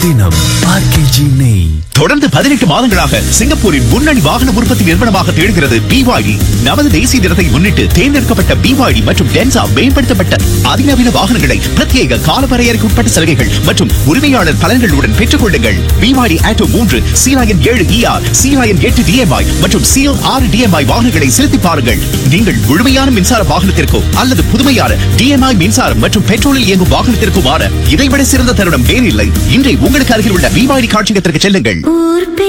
தினம் ஆர்கேஜி நெய் தொடர்ந்து பதினெட்டு மாதங்களாக சிங்கப்பூரின் முன்னணி வாகன உற்பத்தி நிறுவனமாக திகழ்கிறது பிவாய்டி நமது தேசிய தினத்தை முன்னிட்டு தேர்ந்தெடுக்கப்பட்ட பிவாய்டி மற்றும் டென்சா மேம்படுத்தப்பட்ட அதிநவீன வாகனங்களை பிரத்யேக காலவரையறைக்கு உட்பட்ட சலுகைகள் மற்றும் உரிமையாளர் பலன்களுடன் பெற்றுக் கொள்ளுங்கள் பிவாய்டி ஆட்டோ மூன்று சீலாயன் ஏழு இஆர் சீலாயன் எட்டு டிஎம்ஐ மற்றும் சிஎல் ஆறு டிஎம்ஐ வாகனங்களை செலுத்தி பாருங்கள் நீங்கள் முழுமையான மின்சார வாகனத்திற்கோ அல்லது புதுமையான டிஎம்ஐ மின்சாரம் மற்றும் பெட்ரோலில் இயங்கும் வாகனத்திற்கோ மாற இதைவிட சிறந்த தருணம் வேறில்லை இன்றை உங்களுக்கு அருகில் உள்ள பிவாய்டி காட்சியகத்திற்கு செல்லுங்கள் ஊர்